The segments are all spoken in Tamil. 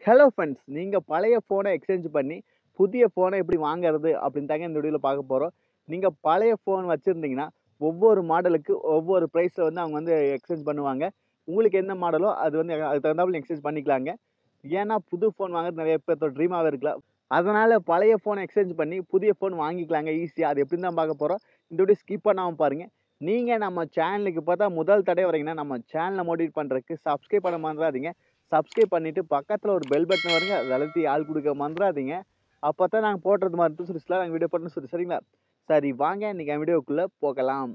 ஹலோ ஃப்ரெண்ட்ஸ் நீங்கள் பழைய ஃபோனை எக்ஸ்சேஞ்ச் பண்ணி புதிய ஃபோனை எப்படி வாங்குறது அப்படின்னு தாங்க இந்த வீடியோவில் பார்க்க போகிறோம் நீங்கள் பழைய ஃபோன் வச்சுருந்தீங்கன்னா ஒவ்வொரு மாடலுக்கு ஒவ்வொரு ப்ரைஸில் வந்து அவங்க வந்து எக்ஸ்சேஞ்ச் பண்ணுவாங்க உங்களுக்கு என்ன மாடலோ அது வந்து அதுக்கு தகுந்தாப்புல எக்ஸ்சேஞ்ச் பண்ணிக்கலாங்க ஏன்னா புது ஃபோன் வாங்குறது நிறைய பேர்த்தோட ட்ரீமாகவே இருக்கலாம் அதனால் பழைய ஃபோனை எக்ஸ்சேஞ்ச் பண்ணி புதிய ஃபோன் வாங்கிக்கலாங்க ஈஸியாக அது எப்படின்னு தான் பார்க்க போகிறோம் இந்த வீடியோ ஸ்கிப் பண்ணாமல் பாருங்கள் நீங்கள் நம்ம சேனலுக்கு பார்த்தா முதல் தடவை வரீங்கன்னா நம்ம சேனலை மோட்டிவேட் பண்ணுறதுக்கு சப்ஸ்கிரைப் பண்ண மறந்துடாதீங்க சப்ஸ்கிரைப் பண்ணிவிட்டு பக்கத்தில் ஒரு பெல் பட்டன் வருங்க அதை அழுத்தி ஆள் கொடுக்க மறந்துடாதீங்க அப்போ தான் நாங்கள் போடுறது மாதிரி சொல்லி நாங்கள் வீடியோ போட்டோம்னு சொல்லி சரிங்களா சரி வாங்க இன்றைக்கி வீடியோக்குள்ளே போகலாம்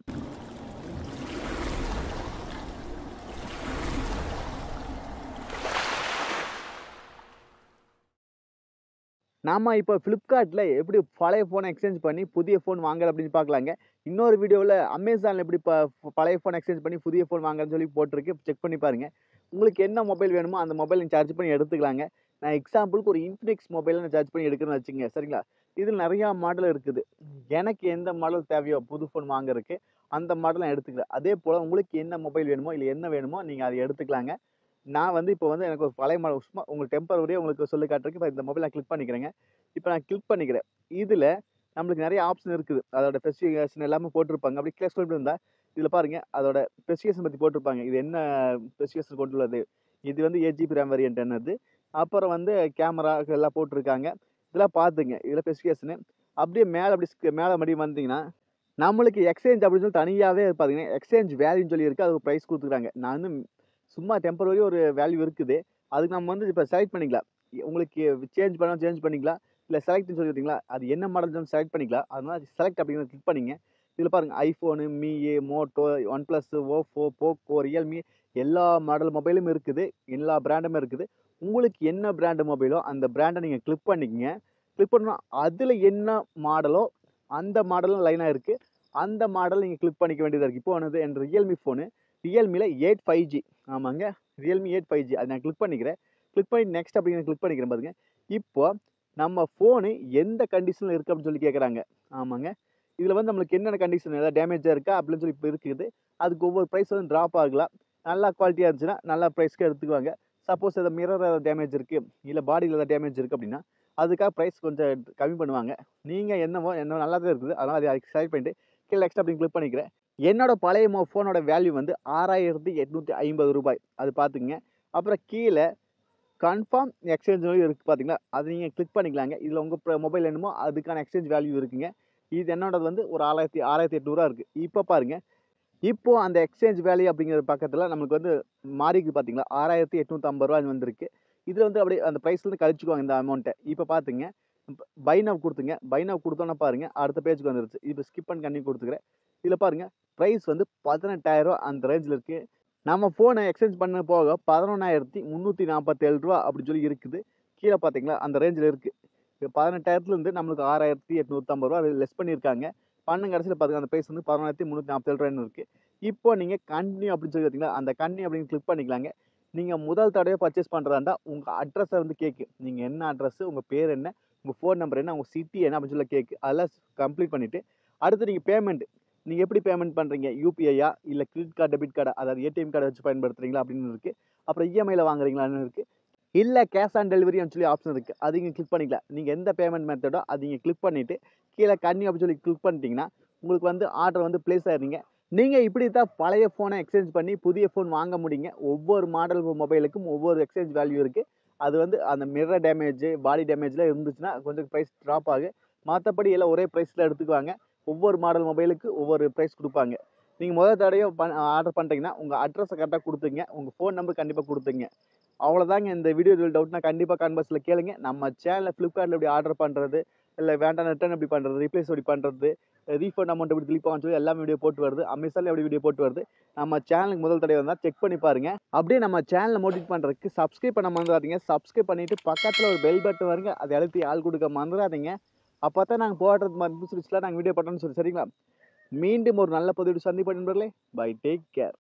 நாம் இப்போ ஃப்ளிப்கார்ட்டில் எப்படி பழைய ஃபோனை எக்ஸ்சேஞ்ச் பண்ணி புதிய ஃபோன் வாங்குறது அப்படின்னு பார்க்கலாங்க இன்னொரு வீடியோவில் அமேசானில் எப்படி ப பழைய ஃபோன் எக்ஸ்சேஞ்ச் பண்ணி புதிய ஃபோன் வாங்குறதுன்னு சொல்லி போட்டிருக்கு செக் பண்ணி பாருங்கள் உங்களுக்கு என்ன மொபைல் வேணுமோ அந்த மொபைல் நீங்கள் சார்ஜ் பண்ணி எடுத்துக்கலாங்க நான் எக்ஸாம்பிளுக்கு ஒரு இன்ஃபினிக்ஸ் மொபைலில் நான் சார்ஜ் பண்ணி எடுக்கிறேன்னு வச்சுங்க சரிங்களா இதில் நிறையா மாடல் இருக்குது எனக்கு எந்த மாடல் தேவையோ புது ஃபோன் வாங்குறதுக்கு அந்த மாடல் நான் எடுத்துக்கிறேன் அதே போல் உங்களுக்கு என்ன மொபைல் வேணுமோ இல்லை என்ன வேணுமோ நீங்கள் அதை எடுத்துக்கலாங்க நான் வந்து இப்போ வந்து எனக்கு ஒரு பழைய மாடல் சும்மா உங்களுக்கு டெம்பரவரியாக உங்களுக்கு சொல்லி காட்டுறதுக்கு இப்போ இந்த மொபைல் நான் கிளிக் பண்ணிக்கிறேங்க இப்போ நான் கிளிக் பண்ணிக்கிறேன் இதில் நம்மளுக்கு நிறைய ஆப்ஷன் இருக்குது அதோட ஸ்பெசிஃபிகேஷன் எல்லாமே போட்டிருப்பாங்க அப்படி கிளிக் பண்ணிட்டு இருந்தால் இதில் பாருங்கள் அதோட ஸ்பெசிஃபிகேஷன் பற்றி போட்டிருப்பாங்க இது என்ன ஸ்பெசிஃபிகேஷன் கொண்டுள்ளது இது வந்து எயிட் ஜிபி ரேம் வேரியன்ட் என்னது அப்புறம் வந்து கேமரா எல்லாம் போட்டிருக்காங்க இதெல்லாம் பார்த்துங்க இதில் ஸ்பெசிஃபிகேஷனு அப்படியே மேலே அப்படி மேலே மறுபடியும் வந்தீங்கன்னா நம்மளுக்கு எக்ஸ்சேஞ்ச் அப்படின்னு சொல்லி தனியாகவே பார்த்தீங்கன்னா எக்ஸ்சேஞ்ச் வேல்யூன்னு சொல்லி இருக்குது அதுக்கு ப்ரைஸ் கொடுத்துருக்காங்க நான் வந்து சும்மா டெம்பரவரி ஒரு வேல்யூ இருக்குது அதுக்கு நம்ம வந்து இப்போ செலக்ட் பண்ணிக்கலாம் உங்களுக்கு சேஞ்ச் பண்ணால் சேஞ்ச் பண்ணிக்கலாம் இல்லை செலக்ட்னு சொல்லி பார்த்தீங்களா அது என்ன மாடல் செலக்ட் பண்ணிக்கலாம் அதனால செலக்ட் அப்படிங்கிறத கிளிக் பண்ணிங்க இதில் பாருங்கள் iPhone Mi Moto OnePlus Oppo Poco Realme எல்லா மாடல் மொபைலும் இருக்குது எல்லா பிராண்டுமே இருக்குது உங்களுக்கு என்ன பிராண்டு மொபைலோ அந்த பிராண்டை நீங்கள் கிளிக் பண்ணிக்கங்க கிளிக் பண்ணால் அதில் என்ன மாடலோ அந்த மாடலும் லைனாக இருக்குது அந்த மாடல் நீங்கள் கிளிக் பண்ணிக்க வேண்டியதாக இருக்குது இப்போ வந்து என் ரியல்மி ஃபோனு ரியல்மியில் எயிட் ஃபைவ் ஜி ஆமாங்க ரியல்மி எயிட் ஃபைவ் ஜி அதை நான் கிளிக் பண்ணிக்கிறேன் கிளிக் பண்ணி நெக்ஸ்ட் அப்படிங்கிற கிளிக் பண்ணிக்கிறேன் பாருங்க இப்போ நம்ம ஃபோனு எந்த கண்டிஷனில் இருக்குது அப்படின்னு சொல்லி கேட்குறாங்க ஆமாங்க இதில் வந்து நம்மளுக்கு என்னென்ன கண்டிஷன் ஏதாவது டேமேஜாக இருக்கா அப்படின்னு சொல்லி இப்போ இருக்குது அதுக்கு ஒவ்வொரு ப்ரைஸ் வந்து ட்ராப் ஆகலாம் நல்லா குவாலிட்டியாக இருந்துச்சுன்னா நல்லா ப்ரைஸ்க்கு எடுத்துக்குவாங்க சப்போஸ் ஏதாவது மிரர் ஏதாவது டேமேஜ் இருக்குது இல்லை பாடியில் ஏதாவது டேமேஜ் இருக்குது அப்படின்னா அதுக்காக ப்ரைஸ் கொஞ்சம் கம்மி பண்ணுவாங்க நீங்கள் என்னவோ என்ன நல்லா தான் இருக்குது அதனால் அதை செலக்ட் பண்ணிட்டு கீழே நெக்ஸ்ட் அப்படின்னு கிளிக் பண்ணிக்கிறேன் என்னோட பழைய மொ ஃபோனோட வேல்யூ வந்து ஆறாயிரத்தி எட்நூற்றி ஐம்பது ரூபாய் அது பார்த்துங்க அப்புறம் கீழே கன்ஃபார்ம் எக்ஸ்சேஞ்ச் வேல்யூ இருக்குது பார்த்தீங்களா அது நீங்கள் கிளிக் பண்ணிக்கலாங்க இதில் உங்கள் மொபைல் என்னமோ அதுக்கான எக்ஸ்சேஞ்ச் வேல்யூ இருக்குங்க இது என்னோடது வந்து ஒரு ஆறாயிரத்தி ஆறாயிரத்தி எட்நூறுவா இருக்குது இப்போ பாருங்கள் இப்போ அந்த எக்ஸ்சேஞ்ச் வேல்யூ அப்படிங்கிற பக்கத்தில் நம்மளுக்கு வந்து மாறிக்கு பார்த்தீங்களா ஆறாயிரத்தி எட்நூற்றம்பது ரூபா வந்திருக்கு இதில் வந்து அப்படியே அந்த ப்ரைஸ்லேருந்து கழிச்சுக்குவாங்க இந்த அமௌண்ட்டை இப்போ பார்த்துங்க பை நவ் கொடுத்துங்க பை நவ் கொடுத்தோன்னா பாருங்கள் அடுத்த பேஜுக்கு வந்துருச்சு இப்போ ஸ்கிப் பண்ணி கண்ணி கொடுத்துக்கிறேன் இதில் பாருங்கள் ப்ரைஸ் வந்து பதினெட்டாயிரரூவா அந்த ரேஞ்சில் இருக்குது நம்ம ஃபோனை எக்ஸ்சேஞ்ச் பண்ண போக பதினொன்றாயிரத்தி முந்நூற்றி நாற்பத்தேழு ரூபா அப்படின்னு சொல்லி இருக்குது கீழே பார்த்தீங்களா அந்த ரேஞ்சில் இருக்குது இப்போ பதினெட்டாயிரத்துலேருந்து நம்மளுக்கு ஆறாயிரத்தி எட்நூற்றம்பது ரூபா லெஸ் பண்ணியிருக்காங்க பன்னெண்டு கடைசியில் பார்த்துங்க அந்த ப்ரைஸ் வந்து பதினொன்றாயிரத்தி முந்நூற்றி நாற்பத்தேழு ரூபாய்னு இருக்குது இப்போ நீங்கள் கண்டினியூ அப்படின்னு சொல்லி பார்த்தீங்களா அந்த கண்டினியூ அப்படின்னு கிளிக் பண்ணிக்கலாங்க நீங்கள் முதல் தடவை பர்ச்சேஸ் பண்ணுறதா உங்கள் அட்ரஸை வந்து கேட்கு நீங்கள் என்ன அட்ரஸ் உங்கள் பேர் என்ன உங்கள் ஃபோன் நம்பர் என்ன உங்கள் சிட்டி என்ன அப்படின்னு சொல்லி கேட்கு அதெல்லாம் கம்ப்ளீட் பண்ணிவிட்டு அடுத்து நீங்கள் பேமெண்ட் நீங்கள் எப்படி பேமெண்ட் பண்ணுறீங்க யூபிஐயா இல்லை கிரெடிட் கார்டு டெபிட் கார்டு அதாவது ஏடிஎம் கார்டு வச்சு பயன்படுத்துறீங்களா அப்படின்னு இருக்குது அப்புறம் இஎம்ஐயில் வாங்குறீங்களான்னு இருக்குது இல்லை கேஷ் ஆன் டெலிவரின்னு சொல்லி ஆப்ஷன் இருக்குது அது நீங்கள் கிளிக் பண்ணிக்கலாம் நீங்கள் எந்த பேமெண்ட் மெத்தடோ அது நீங்கள் கிளிக் பண்ணிவிட்டு கீழே கன்னி அப்படின்னு சொல்லி கிளிக் பண்ணிட்டீங்கன்னா உங்களுக்கு வந்து ஆர்டர் வந்து ப்ளேஸ் ஆயிருங்க நீங்கள் இப்படி தான் பழைய ஃபோனை எக்ஸ்சேஞ்ச் பண்ணி புதிய ஃபோன் வாங்க முடியுங்க ஒவ்வொரு மாடல் மொபைலுக்கும் ஒவ்வொரு எக்ஸ்சேஞ்ச் வேல்யூ இருக்குது அது வந்து அந்த மிரர் டேமேஜ் பாடி டேமேஜ்லாம் இருந்துச்சுன்னா கொஞ்சம் ப்ரைஸ் ட்ராப் ஆகும் மற்றபடி எல்லாம் ஒரே ப்ரைஸில் எடுத்துக்குவாங்க ஒவ்வொரு மாடல் மொபைலுக்கு ஒவ்வொரு ப்ரைஸ் கொடுப்பாங்க நீங்கள் முதல் தடவை பண் ஆர்டர் பண்ணிட்டீங்கன்னா உங்கள் அட்ரஸை கரெக்டாக கொடுத்துங்க உங்கள் ஃபோன் நம்பர் கண்டிப்பாக கொடுத்துங்க அவ்வளோதாங்க இந்த வீடியோ டவுட்னா கண்டிப்பாக கான்வர்ஸில் கேளுங்க நம்ம சேனலில் ஃப்ளிப்கார்ட்டில் எப்படி ஆர்டர் பண்ணுறது இல்லை வேண்டாம் ரிட்டர்ன் எப்படி பண்ணுறது ரீப்ளேஸ் எப்படி பண்ணுறது ரீஃபண்ட் அமௌண்ட் எப்படி திருப்பான்னு சொல்லி எல்லாமே வீடியோ போட்டு வருது அமேசானில் எப்படி வீடியோ போட்டு வருது நம்ம சேனலுக்கு முதல் தடவை வந்தால் செக் பண்ணி பாருங்கள் அப்படியே நம்ம சேனலை மோட்டிவேட் பண்ணுறதுக்கு சப்ஸ்கிரைப் பண்ண மறந்துடாதீங்க சப்ஸ்கிரைப் பண்ணிவிட்டு பக்கத்தில் ஒரு பெல் பட்டன் வருங்க அதை அழுத்தி ஆள் கொடுக்க மறந்துடாதீங்க அப்போ தான் நாங்கள் போடுறது மாதிரி சொல்லிச்சுலாம் நாங்கள் வீடியோ பண்ணுறோன்னு சொல்லி சரிங்களா மீண்டும் ஒரு நல்ல பதிவு சந்திப்பேன் நண்பர்களே பை டேக் கேர்